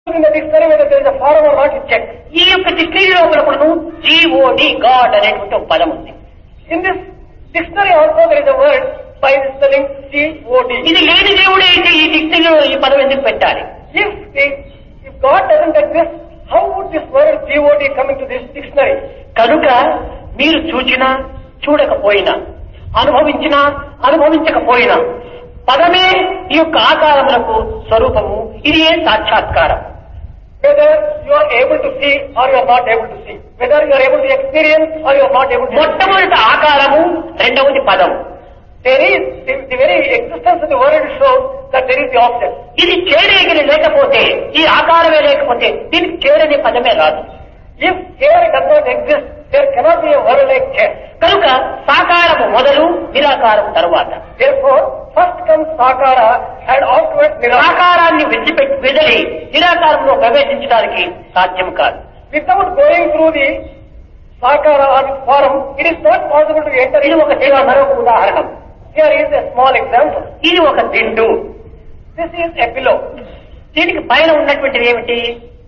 in the dictionary whether there is a forum or not, you check. ఈ యొక్క dictionary లోపల కూడాను GOD God అనేటువంటి ఒక పదం ఉంది In this dictionary also there is a word by the spelling G-O-D. ఇది లేని దేవుడే అయితే ఈ డిక్షనరీలో ఈ పదం ఎందుకు పెట్టాలి If, the, if God doesn't exist, how would this word G-O-D come into this dictionary? కనుక మీరు చూచినా చూడకపోయినా అనుభవించినా అనుభవించకపోయినా పదమే ఈ యొక్క ఆకారములకు స్వరూపము ఇది ఏ సాక్షాత్కారం Whether you are able to see or you are not able to see. Whether you are able to experience or you are not able to మొట్టమొదటి ఆకారము రెండవది పదము There is, the, the very existence of the word shows that there is the object. ఇది చేరేగిరి లేకపోతే ఈ ఆకారమే లేకపోతే దీనికి చేరని పదమే రాదు If here does not exist, there cannot be a word like chair. కనుక సాకారము మొదలు నిరాకారం తరువాత Therefore, first comes Sakara and afterwards Nirakara. నిరాకారాన్ని విడిచిపెట్టి విదిలి నిరాకారంలో ప్రవేశించడానికి సాధ్యం కాదు Without going through the Sakara or the form, it is not possible to enter ఇది into ఒక చిన్న మరొక ఉదాహరణ Here is a small example. ఇది ఒక దిండు This is a pillow. దీనికి పైన ఉన్నటువంటిది ఏమిటి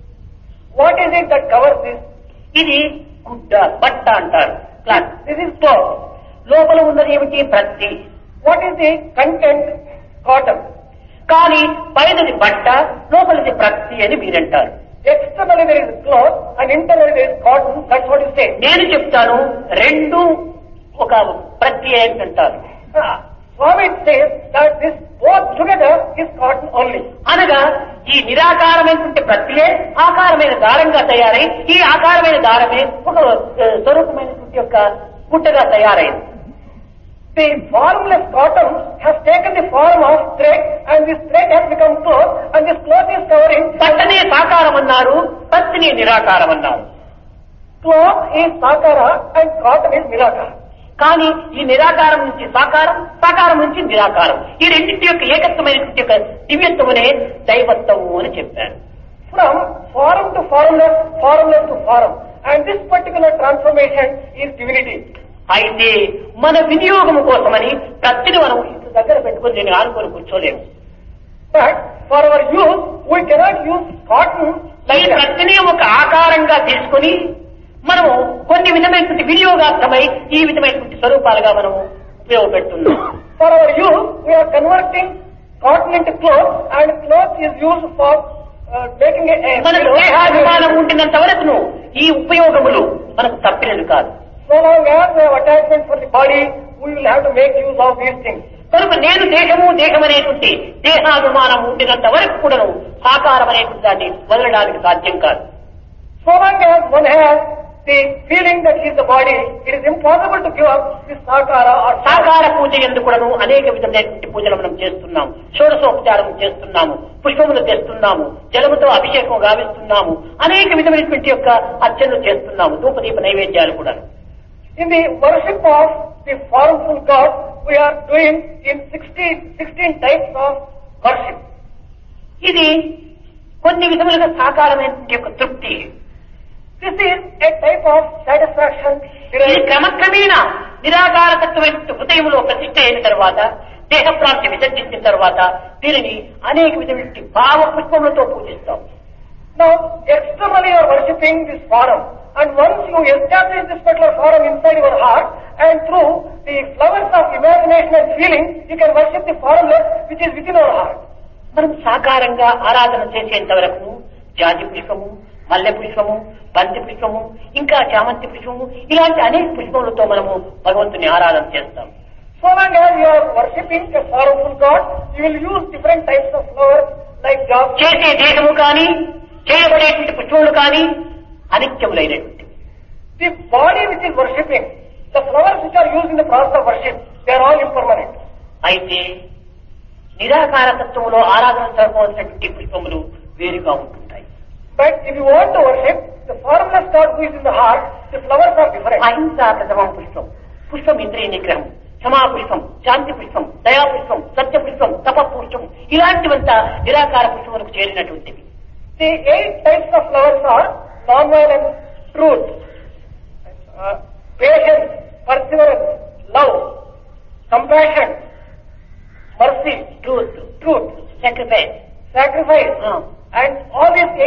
What is it that covers this? ఇది గుడ్డ బట్ట అంటారు క్లాత్ This is cloth. లోపల ఉన్నది ఏమిటి ప్రతి What is the content? Cotton. కానీ పైనది బట్ట లోపలిది ప్రతి అని మీరంటారు Externally there is cloth and internally there is cotton. That's what you say. నేను చెప్తాను రెండు ఒక ప్రతి అంటారు Ah, Swami says that this both together is cotton only. అనగా ఈ నిరాకారమైనటువంటి ప్రక్రియ ఆకారమైన దారంగా తయారై ఈ ఆకారమైన దారమే ఒక ఆ, స్వరూపమైనటువంటి యొక్క గుట్టగా తయారైంది The formless cotton has taken the form of thread and this thread has become cloth and this cloth is covering పట్టనే సాకారం అన్నారు పత్తిని నిరాకారం అన్నారు cloth is sakara and cotton is nirakara. కానీ ఈ నిరాకారం నుంచి సాకారం సాకారం నుంచి నిరాకారం ఈ రెండింటి యొక్క ఏకత్వమైనటువంటి యొక్క దివ్యత్వమునే దైవత్వము అని చెప్పారు From form to formless, formless to form. And this particular transformation is divinity. అయితే మన వినియోగం కోసమని ప్రతిని మనం ఇంటి దగ్గర పెట్టుకుని నేను ఆనుకొని కూర్చోలేము But for our use, we cannot use cotton ఈ like that. ప్రతిని ఒక ఆకారంగా తీసుకొని మనము కొన్ని విధమైనటువంటి వినియోగార్థమై ఈ విధమైనటువంటి స్వరూపాలుగా మనము ఉపయోగపెడుతున్నాం For our use, we are converting cotton into cloth and cloth is used for uh, making a, a మనకు దేహాభిమానం ఉండినంత వరకును ఈ ఉపయోగములు మనకు తప్పినది కాదు So long as we have attachment for the body, we will have to make use of these things. కనుక నేను దేహము దేహం అనేటువంటి దేహాభిమానం ఉండినంత వరకు కూడాను సాకారం అనేటువంటి దాన్ని వదలడానికి సాధ్యం కాదు So long as one has the feeling that he is the body, it is impossible to give up this sakara or సాకార పూజ ఎందుకు కూడాను అనేక విధమైనటువంటి పూజలు మనం చేస్తున్నాము షోడశోపచారం చేస్తున్నాము పుష్పములు తెస్తున్నాము జలముతో అభిషేకం గావిస్తున్నాము అనేక విధమైనటువంటి యొక్క అర్చనలు చేస్తున్నాము ధూపదీప నైవేద్యాలు కూడా In the worship of the formful God, we are doing in 16, 16 types of worship. ఇది కొన్ని విధములుగా సాకారమైనటువంటి యొక్క తృప్తి This is a type of satisfaction. ఇది క్రమక్రమేణా నిరాకారతత్వమైన హృదయంలో ప్రతిష్ట అయిన తర్వాత దేహప్రాంతి విసర్జించిన తర్వాత దీనిని అనేక విధమైన భావ పుష్పములతో పూజిస్తాం Now, externally you are worshipping this form. And once you establish this particular form inside your heart, and through the flowers of imagination and feeling, you can worship the formless which is within our heart. మనం సాకారంగా ఆరాధన చేసేంత వరకు జాతి పుష్పము మల్లె పుష్పము బంతి పుష్పము ఇంకా చామంతి పుష్పము ఇలాంటి అనేక పుష్పములతో మనము భగవంతుని ఆరాధన చేస్తాం So long as you are worshipping a formful God, you will use different types of flowers like jobs. చేసే దేహము కానీ చేయబడేటువంటి పుష్పములు కానీ అనిత్యములైనటువంటి The body which is worshipping, the flowers which are used in the process of worship, they are all impermanent. అయితే నిరాకార తత్వములో ఆరాధన జరపవలసినటువంటి పుష్పములు వేరుగా ఉంటుంటాయి But if you want to worship the formless God who is in the heart, the flowers are different. అహింసా ప్రథమం పుష్పం పుష్పం ఇంద్రియ నిగ్రహం క్షమా పుష్పం శాంతి పుష్పం దయా పుష్పం సత్య పుష్పం తప పుష్పం ఇలాంటివంతా నిరాకార పుష్పములకు చేరినటువంటివి The eight types of flowers are non-violence, truth, uh, patience, perseverance, love, compassion, mercy, truth truth, sacrifice sacrifice, and all these eight